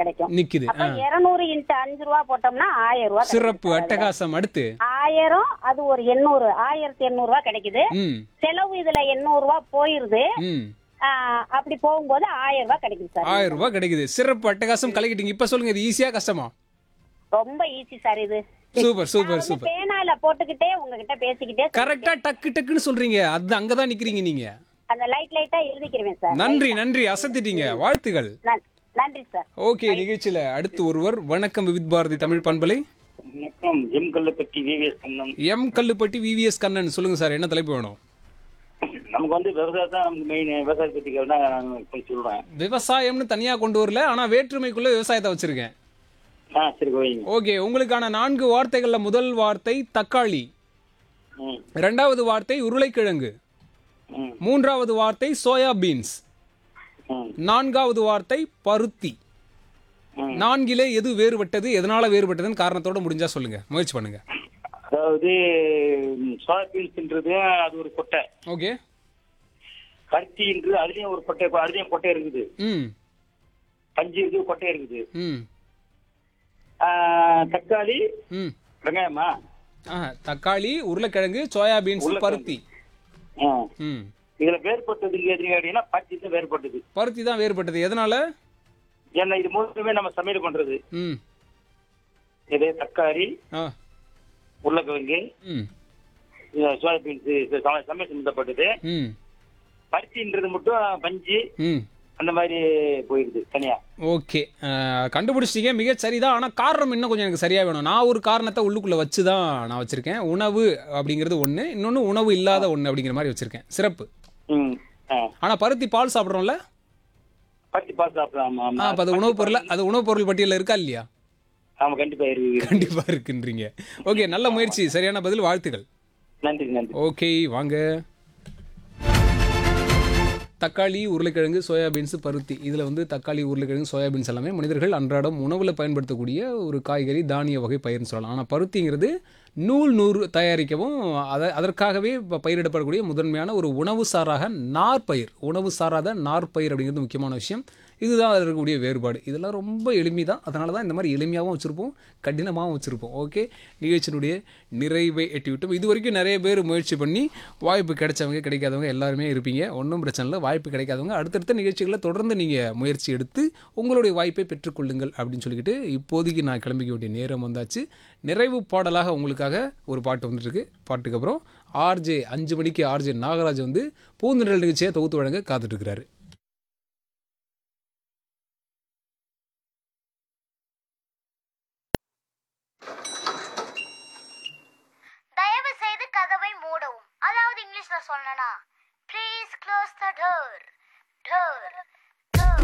கிடைக்கும் நிக்குது அப்ப ஆ. இருநூறு இன்ட்டு அஞ்சு ரூபா போட்டோம்னா ஆயிரம் ரூபா கிடைக்கும் சிறப்பு சார் அதுல. அட்டகாசம் அடுத்து ஆயிரம் அது ஒரு எண்ணூறு ஆயிரத்தி எண்ணூறு ரூபா கிடைக்குது ம் செலவு இதுல எண்ணூறு ரூபா போயிருது ம் ஆ, அப்படி போகும்போது ஆயிரம் ரூபாய் கிடைக்குது சார் ஆயிரம் ரூபாய் கிடைக்குது சிறப்பு அட்டகாசம் கலக்கிட்டீங்க இப்ப சொல்லுங்க இது ஈஸியா கஷ்டமா ரொம்ப ஈஸி சார் இது சூப்பர் நான் சூப்பர் வந்து சூப்பர் பேனால போட்டுக்கிட்டே உங்ககிட்ட பேசிக்கிட்டே கரெக்டா டக்கு டக்குன்னு சொல்றீங்க அது அங்கதான் நிக்கிறீங்க நீங்க அந்த லைட் லைட்டா எழுதிக்கிறேன் சார் நன்றி நன்றி அசத்திட்டீங்க வாழ்த்துகள் நன்- நன்றி சார் ஓகே நிகழ்ச்சியில அடுத்து ஒருவர் வணக்கம் விவித் பாரதி தமிழ் பண்பலை வணக்கம் M Kallupatti VVS Kannan M Kallupatti VVS Kannan சொல்லுங்க சார் என்ன தலைப்பு வேணும் நமக்கு வந்து விவசாயம் தான் நமக்கு மெயின் விவசாய பத்திரிக்கை தான் நான் போய் சொல்றேன் விவசாயம்னு தனியா கொண்டு வரல ஆனா வேற்றுமைக்குள்ள விவசாயத்தை வச்சிருக்கேன் ஆ சரி கோயிங்க ஓகே உங்களுக்கான நான்கு வார்த்தைகள்ல முதல் வார்த்தை தக்காளி ம் இரண்டாவது வார்த்தை உருளைக்கிழங்கு ம் மூன்றாவது வார்த்தை சோயா பீன்ஸ் ம் நான்காவது வார்த்தை பருத்தி ம். நான்கிலே எது வேறுபட்டது எதனால வேறுபட்டதுன்னு காரணத்தோட முடிஞ்சா சொல்லுங்க முயற்சி பண்ணுங்க அதாவது சோயாபீன்ஸ்ன்றது அது ஒரு கொட்டை ஓகே பருத்தின்றது அதுலயும் ஒரு கொட்டை அதுலயும் கொட்டை இருக்குது ம் பஞ்சு இருக்குது கொட்டை இருக்குது ம் ஆ, தக்காளி ம் வெங்காயமா ஆ தக்காளி உருளைக்கிழங்கு சோயா பீன்ஸ் உருளைக்கிழங்கு. பருத்தி ஆ. ம் இதுல வேறுபட்டது எது கேட்டீங்கன்னா பருத்தி தான் வேறுபட்டது பருத்தி தான் வேறுபட்டது எதனால ஏன்னா இது மூணுமே நம்ம சமையல் பண்றது ம் இது தக்காளி ஆ உருளைக்கிழங்கு ம் சோயாபீன்ஸ் சமையல் சம்பந்தப்பட்டது ம் பருத்தின்றது மட்டும் பஞ்சு ம் அந்த மாதிரி போயிடுது தனியா ஓகே கண்டுபிடிச்சிட்டீங்க மிக சரிதான் ஆனால் காரணம் இன்னும் கொஞ்சம் எனக்கு சரியாக வேணும் நான் ஒரு காரணத்தை உள்ளுக்குள்ளே வச்சு தான் நான் வச்சுருக்கேன் உணவு அப்படிங்கிறது ஒன்று இன்னொன்று உணவு இல்லாத ஒன்று அப்படிங்கிற மாதிரி வச்சுருக்கேன் சிறப்பு ம் ஆ. ஆனால் பருத்தி பால் சாப்பிட்றோம்ல பருத்தி பால் சாப்பிடலாம் ஆமா ஆ ஆமா அப்போ அது உணவுப் பொருள் அது உணவுப் பொருள் பட்டியலில் இருக்கா இல்லையா ஆமா கண்டிப்பா இருக்கு கண்டிப்பாக இருக்குன்றீங்க ஓகே நல்ல முயற்சி சரியான பதில் வாழ்த்துக்கள் நன்றி நன்றி ஓகே வாங்க தக்காளி உருளைக்கிழங்கு சோயாபீன்ஸ் பருத்தி இதில் வந்து தக்காளி உருளைக்கிழங்கு சோயாபீன்ஸ் எல்லாமே மனிதர்கள் அன்றாடம் உணவில் பயன்படுத்தக்கூடிய ஒரு காய்கறி தானிய வகை பயிர்னு சொல்லலாம் ஆனால் பருத்திங்கிறது நூல் நூறு தயாரிக்கவும் அதை அதற்காகவே இப்போ பயிரிடப்படக்கூடிய முதன்மையான ஒரு உணவு சாராக நார்பயிர் உணவு சாராத நார்பயிர் அப்படிங்கிறது முக்கியமான விஷயம் இதுதான் அதில் இருக்கக்கூடிய வேறுபாடு இதெல்லாம் ரொம்ப எளிமை தான் அதனால தான் இந்த மாதிரி எளிமையாகவும் வச்சுருப்போம் கடினமாகவும் வச்சுருப்போம் ஓகே நிகழ்ச்சியினுடைய நிறைவை எட்டிவிட்டோம் இது வரைக்கும் நிறைய பேர் முயற்சி பண்ணி வாய்ப்பு கிடைச்சவங்க கிடைக்காதவங்க எல்லாருமே இருப்பீங்க ஒன்றும் பிரச்சனை இல்லை வாய்ப்பு கிடைக்காதவங்க அடுத்தடுத்த நிகழ்ச்சிகளை தொடர்ந்து நீங்கள் முயற்சி எடுத்து உங்களுடைய வாய்ப்பை பெற்றுக்கொள்ளுங்கள் அப்படின்னு சொல்லிக்கிட்டு இப்போதைக்கு நான் கிளம்பிக்க வேண்டிய நேரம் வந்தாச்சு நிறைவு பாடலாக உங்களுக்காக ஒரு பாட்டு வந்துட்டுருக்கு பாட்டுக்கு அப்புறம் ஆர்ஜே அஞ்சு மணிக்கு ஆர்ஜே நாகராஜ் வந்து பூந்துடல் நிகழ்ச்சியை தொகுத்து வழங்க காத்துட்ருக்கிறாரு தயவு செய்து கதவை மூடவும் அதாவது இங்கிலீஷ்ல சொல்லனா please close the door door